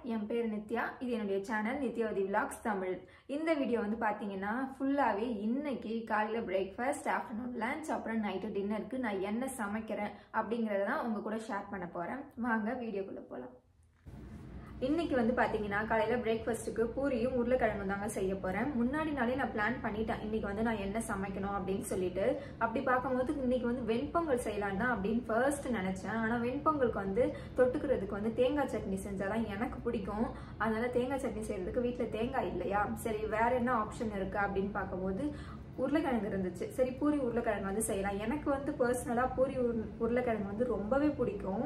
என் பேர் நித்யா இது என்னுடைய சேனல் நித்யாவதி விலாக்ஸ் தமிழ் இந்த வீடியோ வந்து பார்த்தீங்கன்னா ஃபுல்லாகவே இன்னைக்கு காலையில் பிரேக்ஃபாஸ்ட் ஆஃப்டர்நூன் லஞ்ச் அப்புறம் நைட்டு டின்னருக்கு நான் என்ன சமைக்கிறேன் அப்படிங்கிறத தான் உங்கள் கூட ஷேர் பண்ண போகிறேன் வாங்க வீடியோக்குள்ளே போகலாம் இன்னைக்கு வந்து பார்த்தீங்கன்னா காலையில் பிரேக்ஃபாஸ்ட்டுக்கு பூரியும் உருளைக்கிழங்கும் தாங்க செய்ய போகிறேன் முன்னாடி நாளே நான் பிளான் பண்ணிட்டேன் இன்னைக்கு வந்து நான் என்ன சமைக்கணும் அப்படின்னு சொல்லிட்டு அப்படி பார்க்கும்போது இன்னைக்கு வந்து வெண்பொங்கல் செய்யலாம் தான் அப்படின்னு ஃபர்ஸ்ட் நினச்சேன் ஆனால் வெண்பொங்கலுக்கு வந்து தொட்டுக்கிறதுக்கு வந்து தேங்காய் சட்னி செஞ்சால் தான் எனக்கு பிடிக்கும் அதனால தேங்காய் சட்னி செய்யறதுக்கு வீட்டில் தேங்காய் இல்லையா சரி வேற என்ன ஆப்ஷன் இருக்கு அப்படின்னு பார்க்கும்போது உருளைக்கிழங்கு இருந்துச்சு சரி பூரி உருளைக்கிழங்கு வந்து செய்யலாம் எனக்கு வந்து பர்சனலாக பூரி உருளை- உருளைக்கிழங்கு வந்து ரொம்பவே பிடிக்கும்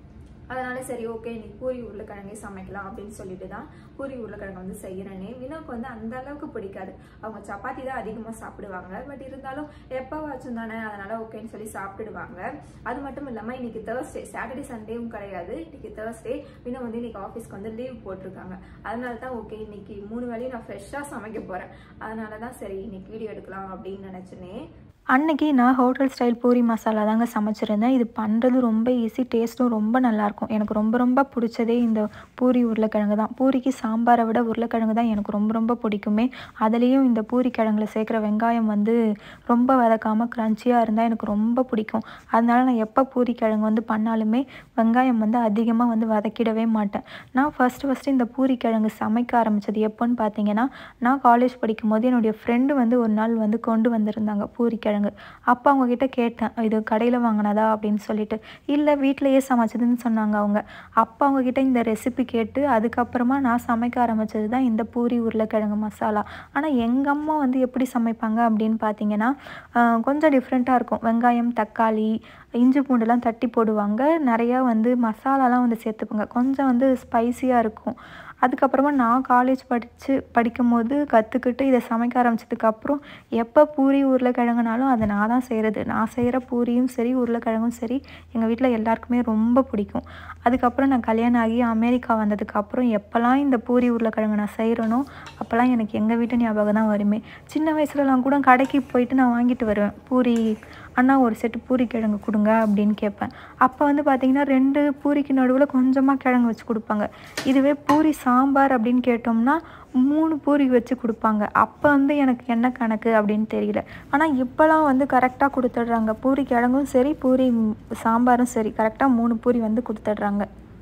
அதனால சரி ஓகே இன்னைக்கு பூரி உருளைக்கிழங்கே சமைக்கலாம் அப்படின்னு சொல்லிட்டு தான் பூரி உருளைக்கிழங்கு வந்து செய்கிறேனே வினோக்கு வந்து அந்த அளவுக்கு பிடிக்காது அவங்க சப்பாத்தி தான் அதிகமாக சாப்பிடுவாங்க பட் இருந்தாலும் எப்போவாச்சும் தானே அதனால ஓகேன்னு சொல்லி சாப்பிட்டுடுவாங்க அது மட்டும் இல்லாமல் இன்னைக்கு தேர்ஸ்டே சாட்டர்டே சண்டேவும் கிடையாது இன்னைக்கு தேர்ஸ்டே வினோ வந்து இன்னைக்கு ஆஃபீஸ்க்கு வந்து லீவ் போட்டிருக்காங்க அதனால தான் ஓகே இன்னைக்கு மூணு வேளையும் நான் ஃப்ரெஷ்ஷாக சமைக்க போகிறேன் அதனால தான் சரி இன்னைக்கு வீடியோ எடுக்கலாம் அப்படின்னு நினச்சினே அன்னைக்கு நான் ஹோட்டல் ஸ்டைல் பூரி மசாலா தாங்க சமைச்சிருந்தேன் இது பண்ணுறது ரொம்ப ஈஸி டேஸ்ட்டும் ரொம்ப நல்லாயிருக்கும் எனக்கு ரொம்ப ரொம்ப பிடிச்சதே இந்த பூரி உருளைக்கிழங்கு தான் பூரிக்கு சாம்பாரை விட உருளைக்கிழங்கு தான் எனக்கு ரொம்ப ரொம்ப பிடிக்குமே அதுலேயும் இந்த பூரி கிழங்குல சேர்க்குற வெங்காயம் வந்து ரொம்ப வதக்காமல் க்ரன்ச்சியாக இருந்தால் எனக்கு ரொம்ப பிடிக்கும் அதனால நான் எப்போ பூரி கிழங்கு வந்து பண்ணாலுமே வெங்காயம் வந்து அதிகமாக வந்து வதக்கிடவே மாட்டேன் நான் ஃபஸ்ட்டு ஃபஸ்ட்டு இந்த பூரி கிழங்கு சமைக்க ஆரம்பித்தது எப்போன்னு பார்த்தீங்கன்னா நான் காலேஜ் படிக்கும்போது என்னுடைய ஃப்ரெண்டு வந்து ஒரு நாள் வந்து கொண்டு வந்திருந்தாங்க பூரி கிழங்கு அப்போ அவங்க கிட்ட கேட்டேன் இது கடையில் வாங்கினதா அப்படின்னு சொல்லிட்டு இல்லை வீட்டிலையே சமைச்சதுன்னு சொன்னாங்க அவங்க அப்போ அவங்க கிட்ட இந்த ரெசிபி கேட்டு அதுக்கப்புறமா நான் சமைக்க ஆரம்பிச்சது தான் இந்த பூரி உருளைக்கிழங்கு மசாலா ஆனால் எங்கள் அம்மா வந்து எப்படி சமைப்பாங்க அப்படின்னு பார்த்தீங்கன்னா ஆஹ், கொஞ்சம் டிஃப்ரெண்ட்டாக இருக்கும் வெங்காயம் தக்காளி இஞ்சி பூண்டுலாம் தட்டி போடுவாங்க நிறையா வந்து மசாலாலாம் வந்து சேர்த்துப்பாங்க கொஞ்சம் வந்து ஸ்பைசியாக இருக்கும் அதுக்கப்புறமா நான் காலேஜ் படித்து படிக்கும்போது கற்றுக்கிட்டு இதை சமைக்க ஆரம்பிச்சதுக்கப்புறம் எப்போ பூரி உருளைக்கிழங்குனாலும் அதை நான் தான் செய்கிறது நான் செய்கிற பூரியும் சரி உருளைக்கிழங்கும் சரி எங்கள் வீட்டில் எல்லாருக்குமே ரொம்ப பிடிக்கும் அதுக்கப்புறம் நான் கல்யாணம் ஆகி அமெரிக்கா வந்ததுக்கப்புறம் எப்போல்லாம் இந்த பூரி உருளைக்கிழங்கு நான் செய்கிறேனோ அப்போல்லாம் எனக்கு எங்கள் வீட்டு ஞாபகம் தான் வருமே சின்ன வயசுலலாம் கூட கடைக்கு போயிட்டு நான் வாங்கிட்டு வருவேன் பூரி அண்ணா ஒரு செட்டு பூரி கிழங்கு கொடுங்க அப்படின்னு கேட்பேன் அப்போ வந்து பார்த்தீங்கன்னா ரெண்டு பூரிக்கு நடுவில் கொஞ்சமாக கிழங்கு வச்சு கொடுப்பாங்க இதுவே பூரி சாம்பார் அப்படின்னு கேட்டோம்னா மூணு பூரி வச்சு கொடுப்பாங்க அப்போ வந்து எனக்கு என்ன கணக்கு அப்படின்னு தெரியல ஆனால் இப்போலாம் வந்து கரெக்டாக கொடுத்துட்றாங்க பூரி கிழங்கும் சரி பூரி ம், சாம்பாரும் சரி கரெக்டாக மூணு பூரி வந்து கொடுத்துட்றாங்க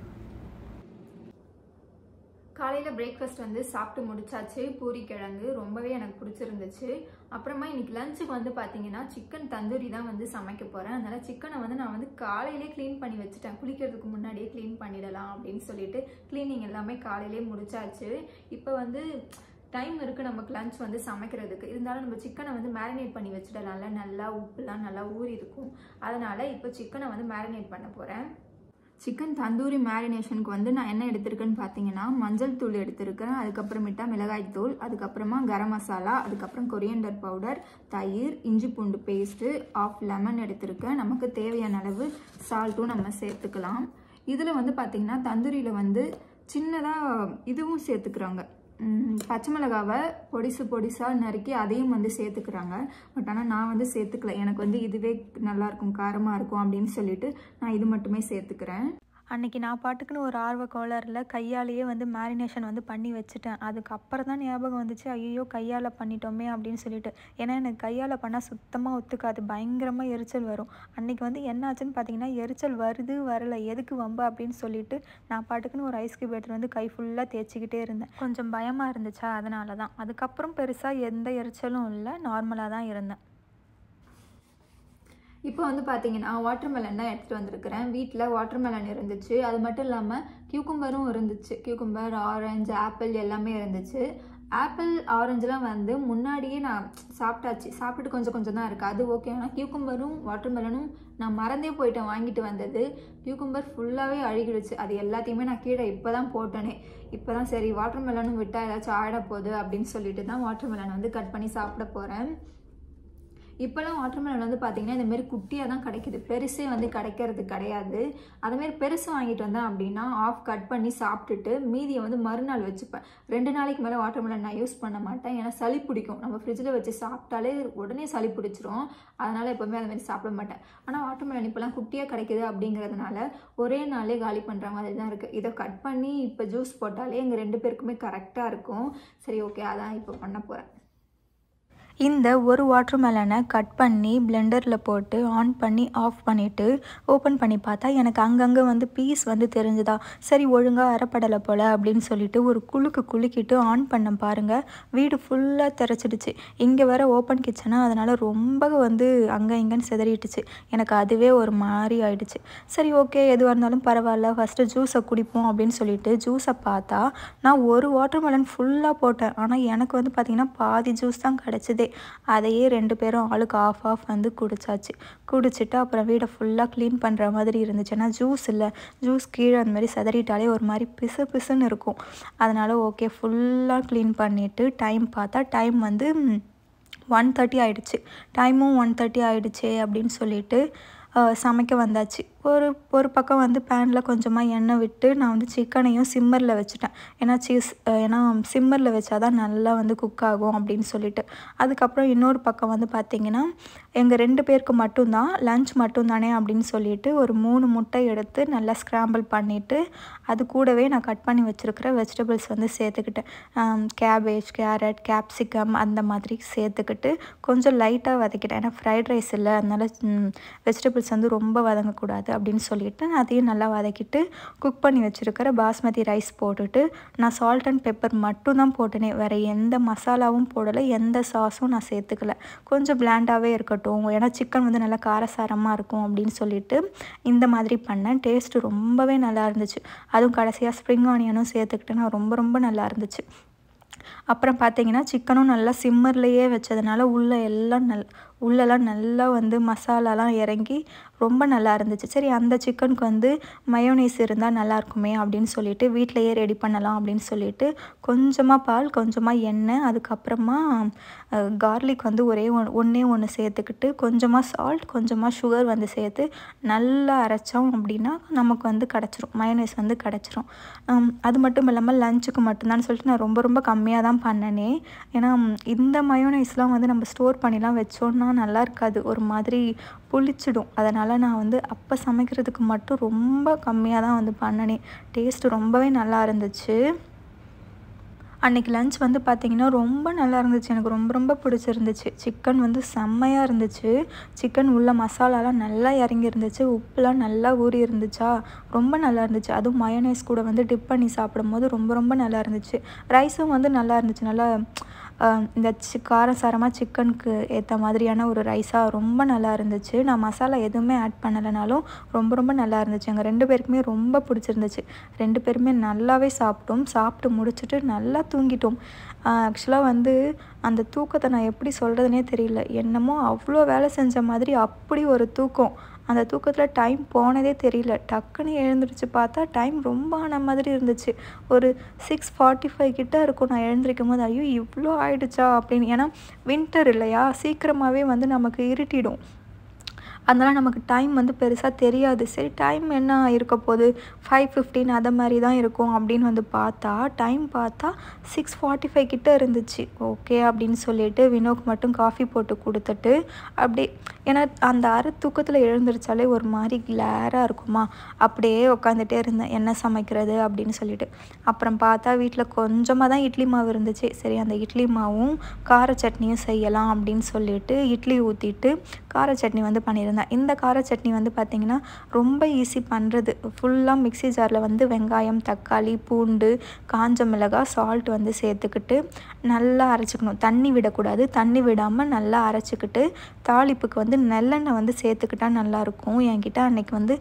காலையில் பிரேக்ஃபாஸ்ட் வந்து சாப்பிட்டு முடிச்சாச்சு பூரி கிழங்கு ரொம்பவே எனக்கு பிடிச்சிருந்துச்சு அப்புறமா இன்னைக்கு லஞ்சுக்கு வந்து பார்த்தீங்கன்னா சிக்கன் தந்தூரி தான் வந்து சமைக்க போகிறேன் அதனால சிக்கனை வந்து நான் வந்து காலையிலே க்ளீன் பண்ணி வச்சுட்டேன் குளிக்கிறதுக்கு முன்னாடியே க்ளீன் பண்ணிடலாம் அப்படின்னு சொல்லிட்டு க்ளீனிங் எல்லாமே காலையிலே முடிச்சாச்சு இப்போ வந்து டைம் இருக்குது நமக்கு லஞ்ச் வந்து சமைக்கிறதுக்கு இருந்தாலும் நம்ம சிக்கனை வந்து மேரினேட் பண்ணி வச்சிடலாம்ல நல்லா உப்புலாம் நல்லா ஊறி இருக்கும் அதனால இப்போ சிக்கனை வந்து மேரினேட் பண்ண போகிறேன் சிக்கன் தந்தூரி மேரினேஷனுக்கு வந்து நான் என்ன எடுத்திருக்கேன்னு பார்த்தீங்கன்னா மஞ்சள் தூள் எடுத்திருக்கேன் அதுக்கப்புறமேட்டா மிளகாய் தூள் அதுக்கப்புறமா கரம் மசாலா அதுக்கப்புறம் கொரியண்டர் பவுடர் தயிர் இஞ்சி பூண்டு பேஸ்ட்டு ஆஃப் லெமன் எடுத்திருக்கேன் நமக்கு தேவையான அளவு சால்ட்டும் நம்ம சேர்த்துக்கலாம் இதில் வந்து பார்த்தீங்கன்னா தந்தூரியில் வந்து சின்னதாக இதுவும் சேர்த்துக்கிறாங்க ம், பச்சை மிளகாவை பொடிசு பொடிசாக நறுக்கி அதையும் வந்து சேர்த்துக்கிறாங்க பட் ஆனால் நான் வந்து சேர்த்துக்கல எனக்கு வந்து இதுவே நல்லா இருக்கும் காரமாக இருக்கும் அப்படின்னு சொல்லிட்டு நான் இது மட்டுமே சேர்த்துக்கிறேன் அன்னைக்கு நான் பாட்டுக்குன்னு ஒரு ஆர்வ கோளாறில் கையாலேயே வந்து மேரினேஷன் வந்து பண்ணி வச்சுட்டேன் அதுக்கப்புறம் தான் ஞாபகம் வந்துச்சு ஐயோ கையால் பண்ணிட்டோமே அப்படின்னு சொல்லிட்டு ஏன்னா எனக்கு கையால் பண்ணால் சுத்தமாக ஒத்துக்காது பயங்கரமாக எரிச்சல் வரும் அன்னைக்கு வந்து என்ன ஆச்சுன்னு பார்த்தீங்கன்னா எரிச்சல் வருது வரல எதுக்கு வம்பு அப்படின்னு சொல்லிட்டு நான் பாட்டுக்குன்னு ஒரு ஐஸ் கியூப் எடுத்துட்டு வந்து கை ஃபுல்லாக தேய்ச்சிக்கிட்டே இருந்தேன் கொஞ்சம் பயமாக இருந்துச்சா அதனால தான் அதுக்கப்புறம் பெருசாக எந்த எரிச்சலும் இல்லை நார்மலாக தான் இருந்தேன் இப்போ வந்து பார்த்தீங்கன்னா வாட்டர் மெலன் தான் எடுத்துகிட்டு வந்திருக்கிறேன் வீட்டில் வாட்டர் மெலன் இருந்துச்சு அது மட்டும் இல்லாமல் கியூக்கும்பரும் இருந்துச்சு கியூக்கும்பர் ஆரஞ்சு ஆப்பிள் எல்லாமே இருந்துச்சு ஆப்பிள் ஆரஞ்சுலாம் வந்து முன்னாடியே நான் சாப்பிட்டாச்சு சாப்பிட்டுட்டு கொஞ்சம் கொஞ்சம் தான் இருக்குது அது ஓகே ஆனால் கியூக்கும்பரும் வாட்டர் மெலனும் நான் மறந்தே போயிட்டேன் வாங்கிட்டு வந்தது கியூக்கும்பர் ஃபுல்லாகவே அழுகிடுச்சு அது எல்லாத்தையுமே நான் கீழே இப்போ தான் போட்டேனே இப்போ தான் சரி வாட்டர் மெலனும் விட்டால் ஏதாச்சும் ஆட போகுது அப்படின்னு சொல்லிட்டு தான் வாட்டர் மெலன் வந்து கட் பண்ணி சாப்பிட போகிறேன் இப்போல்லாம் வாட்டர்மெலன் வந்து பார்த்தீங்கன்னா இந்த மாதிரி குட்டியாக தான் கிடைக்குது பெருசே வந்து கிடைக்கிறது கிடையாது அதேமாரி பெருசு வாங்கிட்டு வந்தேன் அப்படின்னா ஆஃப் கட் பண்ணி சாப்பிட்டுட்டு மீதியை வந்து மறுநாள் வச்சுப்பேன் ரெண்டு நாளைக்கு மேலே வாட்டர்மெலன் நான் யூஸ் பண்ண மாட்டேன் ஏன்னா சளி பிடிக்கும் நம்ம ஃப்ரிட்ஜில் வச்சு சாப்பிட்டாலே உடனே சளி பிடிச்சிரும் அதனால் எப்போவுமே அது மாதிரி சாப்பிட மாட்டேன் ஆனால் வாட்டர்மெலன் இப்போலாம் குட்டியாக கிடைக்குது அப்படிங்கிறதுனால ஒரே நாளே காலி பண்ணுற மாதிரி தான் இருக்குது இதை கட் பண்ணி இப்போ ஜூஸ் போட்டாலே எங்கள் ரெண்டு பேருக்குமே கரெக்டாக இருக்கும் சரி ஓகே அதான் இப்போ பண்ண போகிறேன் இந்த ஒரு வாட்டர் மெலனை கட் பண்ணி பிளெண்டரில் போட்டு ஆன் பண்ணி ஆஃப் பண்ணிவிட்டு ஓப்பன் பண்ணி பார்த்தா எனக்கு அங்கங்கே வந்து பீஸ் வந்து தெரிஞ்சுதா சரி ஒழுங்காக அரைப்படலை போல் அப்படின்னு சொல்லிட்டு ஒரு குலுக்கு குலுக்கிட்டு ஆன் பண்ண பாருங்கள் வீடு ஃபுல்லாக திறச்சிடுச்சு இங்கே வேற ஓப்பன் கிச்சனாக அதனால் ரொம்ப வந்து அங்கே இங்கேன்னு சிதறிட்டுச்சு எனக்கு அதுவே ஒரு மாதிரி ஆயிடுச்சு சரி ஓகே எதுவாக இருந்தாலும் பரவாயில்ல ஃபஸ்ட்டு ஜூஸை குடிப்போம் அப்படின்னு சொல்லிட்டு ஜூஸை பார்த்தா நான் ஒரு வாட்டர் மெலன் ஃபுல்லாக போட்டேன் ஆனால் எனக்கு வந்து பார்த்திங்கன்னா பாதி ஜூஸ் தான் கிடச்சிதே அதையே ரெண்டு பேரும் ஆளுக்கு ஆஃப் ஆஃப் வந்து குடிச்சாச்சு குடிச்சிட்டு அப்புறம் வீடை ஃபுல்லாக க்ளீன் பண்ணுற மாதிரி இருந்துச்சு ஏன்னா ஜூஸ் இல்லை ஜூஸ் கீழே அந்த மாதிரி சதறிட்டாலே ஒரு மாதிரி பிசு பிசுன்னு இருக்கும் அதனால் ஓகே ஃபுல்லாக க்ளீன் பண்ணிவிட்டு டைம் பார்த்தா டைம் வந்து ஒன் தேர்ட்டி ஆயிடுச்சு டைமும் ஒன் தேர்ட்டி ஆயிடுச்சே அப்படின்னு சொல்லிட்டு அஹ், சமைக்க வந்தாச்சு ஒரு ஒரு பக்கம் வந்து பேனில் கொஞ்சமாக எண்ணெய் விட்டு நான் வந்து சிக்கனையும் சிம்மரில் வச்சுட்டேன் ஏன்னா சீஸ் ஏன்னா சிம்மரில் வச்சா தான் நல்லா வந்து குக் ஆகும் அப்படின்னு சொல்லிட்டு அதுக்கப்புறம் இன்னொரு பக்கம் வந்து பார்த்திங்கன்னா எங்கள் ரெண்டு பேருக்கு மட்டும்தான் லஞ்ச் மட்டும்தானே அப்படின்னு சொல்லிட்டு ஒரு மூணு முட்டை எடுத்து நல்லா ஸ்க்ராம்பிள் பண்ணிவிட்டு அது கூடவே நான் கட் பண்ணி வச்சுருக்கிற வெஜிடபிள்ஸ் வந்து சேர்த்துக்கிட்டேன் கேபேஜ் கேரட் கேப்சிகம் அந்த மாதிரி சேர்த்துக்கிட்டு கொஞ்சம் லைட்டாக வதக்கிட்டேன் ஏன்னா ஃப்ரைட் ரைஸ் இல்லை அதனால் வெஜிடபிள்ஸ் வந்து ரொம்ப வதங்கக்கூடாது அப்படின்னு சொல்லிட்டு நான் அதையும் நல்லா வதக்கிட்டு குக் பண்ணி வச்சுருக்கிற பாஸ்மதி ரைஸ் போட்டுட்டு நான் சால்ட் அண்ட் பெப்பர் மட்டும் தான் போட்டேனே வேறு எந்த மசாலாவும் போடலை எந்த சாஸும் நான் சேர்த்துக்கல கொஞ்சம் பிளாண்டாகவே இருக்கட்டும் ஏன்னா சிக்கன் வந்து நல்லா காரசாரமாக இருக்கும் அப்படின்னு சொல்லிட்டு இந்த மாதிரி பண்ணேன் டேஸ்ட்டு ரொம்பவே நல்லா இருந்துச்சு அதுவும் கடைசியாக ஸ்ப்ரிங் ஆனியனும் சேர்த்துக்கிட்டு நான் ரொம்ப ரொம்ப நல்லா இருந்துச்சு அப்புறம் பார்த்தீங்கன்னா சிக்கனும் நல்லா சிம்மர்லேயே வச்சதுனால உள்ளே எல்லாம் நல் உள்ளெல்லாம் நல்லா வந்து மசாலாலாம் இறங்கி ரொம்ப நல்லா இருந்துச்சு சரி அந்த சிக்கனுக்கு வந்து மயோனைஸ் இருந்தால் நல்லா இருக்குமே அப்படின்னு சொல்லிட்டு வீட்டிலையே ரெடி பண்ணலாம் அப்படின்னு சொல்லிட்டு கொஞ்சமாக பால் கொஞ்சமாக எண்ணெய் அதுக்கப்புறமா கார்லிக் வந்து ஒரே ஒன் ஒன்றே ஒன்று சேர்த்துக்கிட்டு கொஞ்சமாக சால்ட் கொஞ்சமாக சுகர் வந்து சேர்த்து நல்லா அரைச்சோம் அப்படின்னா நமக்கு வந்து கிடச்சிரும் மயோனைஸ் வந்து கிடச்சிரும் ஹம், அது மட்டும் இல்லாமல் லஞ்சுக்கு மட்டும்தான் சொல்லிட்டு நான் ரொம்ப ரொம்ப கம்மியாக தான் பண்ணனே ஏன்னா ம், இந்த மயோனைஸ்லாம் வந்து நம்ம ஸ்டோர் பண்ணிலாம் வச்சோன்னா நல்லா இருக்காது ஒரு மாதிரி புளிச்சிடும் அதனால் நான் வந்து அப்போ சமைக்கிறதுக்கு மட்டும் ரொம்ப கம்மியாக தான் வந்து பண்ணனே டேஸ்ட்டு ரொம்பவே நல்லா இருந்துச்சு அன்றைக்கி லஞ்ச் வந்து பார்த்திங்கன்னா ரொம்ப நல்லா இருந்துச்சு எனக்கு ரொம்ப ரொம்ப பிடிச்சிருந்துச்சு சிக்கன் வந்து செம்மையாக இருந்துச்சு சிக்கன் உள்ள மசாலாலாம் நல்லா இறங்கி இருந்துச்சு உப்புலாம் நல்லா ஊறி இருந்துச்சா ரொம்ப நல்லா இருந்துச்சு அதுவும் மயோனைஸ் கூட வந்து டிப் பண்ணி சாப்பிடும்போது ரொம்ப ரொம்ப நல்லா இருந்துச்சு ரைஸும் வந்து நல்லா இருந்துச்சு நல்லா ஆஹ், இந்த சி காரசாரமாக சிக்கனுக்கு ஏற்ற மாதிரியான ஒரு ரைஸாக ரொம்ப நல்லா இருந்துச்சு நான் மசாலா எதுவுமே ஆட் பண்ணலைனாலும் ரொம்ப ரொம்ப நல்லா இருந்துச்சு எங்கள் ரெண்டு பேருக்குமே ரொம்ப பிடிச்சிருந்துச்சு ரெண்டு பேருமே நல்லாவே சாப்பிட்டோம் சாப்பிட்டு முடிச்சுட்டு நல்லா தூங்கிட்டோம் ஆக்சுவலாக வந்து அந்த தூக்கத்தை நான் எப்படி சொல்கிறதுனே தெரியல என்னமோ அவ்வளோ வேலை செஞ்ச மாதிரி அப்படி ஒரு தூக்கம் அந்த தூக்கத்தில் டைம் போனதே தெரியல டக்குன்னு எழுந்திரிச்சு பார்த்தா டைம் ரொம்ப ஆன மாதிரி இருந்துச்சு ஒரு சிக்ஸ் ஃபார்ட்டி ஃபைவ் கிட்ட இருக்கும் நான் எழுந்திரிக்கும் போது ஐயோ இவ்வளோ ஆயிடுச்சா அப்படின்னு ஏன்னா வின்டர் இல்லையா சீக்கிரமாகவே வந்து நமக்கு இருட்டிடும் அதனால் நமக்கு டைம் வந்து பெருசாக தெரியாது சரி டைம் என்ன இருக்க போகுது ஃபைவ் ஃபிஃப்டீன் அதை மாதிரி தான் இருக்கும் அப்படின்னு வந்து பார்த்தா டைம் பார்த்தா சிக்ஸ் ஃபார்ட்டி ஃபைவ் கிட்ட இருந்துச்சு ஓகே அப்படின்னு சொல்லிட்டு வினோக்கு மட்டும் காஃபி போட்டு கொடுத்துட்டு அப்படியே ஏன்னா அந்த அரை தூக்கத்தில் எழுந்திரிச்சாலே ஒரு மாதிரி கிளாராக இருக்குமா அப்படியே உட்காந்துட்டே இருந்தேன் என்ன சமைக்கிறது அப்படின்னு சொல்லிட்டு அப்புறம் பார்த்தா வீட்டில் கொஞ்சமாக தான் இட்லி மாவு இருந்துச்சு சரி அந்த இட்லி மாவும் கார சட்னியும் செய்யலாம் அப்படின்னு சொல்லிட்டு இட்லி ஊற்றிட்டு கார சட்னி வந்து பண்ணியிருந்தேன் இந்த கார சட்னி வந்து பார்த்திங்கன்னா ரொம்ப ஈஸி பண்ணுறது ஃபுல்லாக மிக்ஸி ஜாரில் வந்து வெங்காயம் தக்காளி பூண்டு காஞ்ச மிளகாய் சால்ட் வந்து சேர்த்துக்கிட்டு நல்லா அரைச்சிக்கணும் தண்ணி விடக்கூடாது தண்ணி விடாமல் நல்லா அரைச்சிக்கிட்டு தாளிப்புக்கு வந்து நல்லெண்ணெய் வந்து சேர்த்துக்கிட்டா நல்லாயிருக்கும் என்கிட்ட அன்னைக்கு வந்து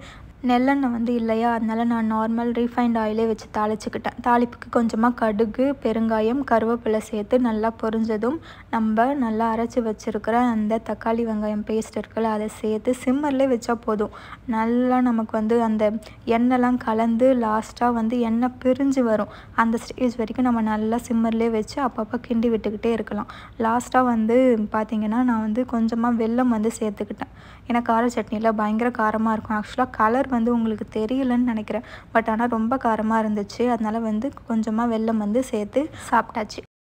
நெல்லெண்ணெய் வந்து இல்லையா அதனால நான் நார்மல் ரீஃபைண்ட் ஆயிலே வச்சு தாளிச்சுக்கிட்டேன் தாளிப்புக்கு கொஞ்சமாக கடுகு பெருங்காயம் கருவேப்பிலை சேர்த்து நல்லா பொரிஞ்சதும் நம்ம நல்லா அரைச்சி வச்சுருக்கிற அந்த தக்காளி வெங்காயம் பேஸ்ட் இருக்குல்ல அதை சேர்த்து சிம்மர்லேயே வச்சா போதும் நல்லா நமக்கு வந்து அந்த எண்ணெய்லாம் கலந்து லாஸ்ட்டாக வந்து எண்ணெய் பிரிஞ்சு வரும் அந்த ஸ்டேஜ் வரைக்கும் நம்ம நல்லா சிம்மர்லேயே வச்சு அப்பப்போ கிண்டி விட்டுக்கிட்டே இருக்கலாம் லாஸ்ட்டாக வந்து பார்த்திங்கன்னா நான் வந்து கொஞ்சமாக வெல்லம் வந்து சேர்த்துக்கிட்டேன் ஏன்னா கார சட்னியில் பயங்கர காரமாக இருக்கும் ஆக்சுவலாக கலர் வந்து உங்களுக்கு தெரியலன்னு நினைக்கிறேன் பட் ஆனால் ரொம்ப காரமாக இருந்துச்சு அதனால் வந்து கொஞ்சமாக வெல்லம் வந்து சேர்த்து சாப்பிட்டாச்சு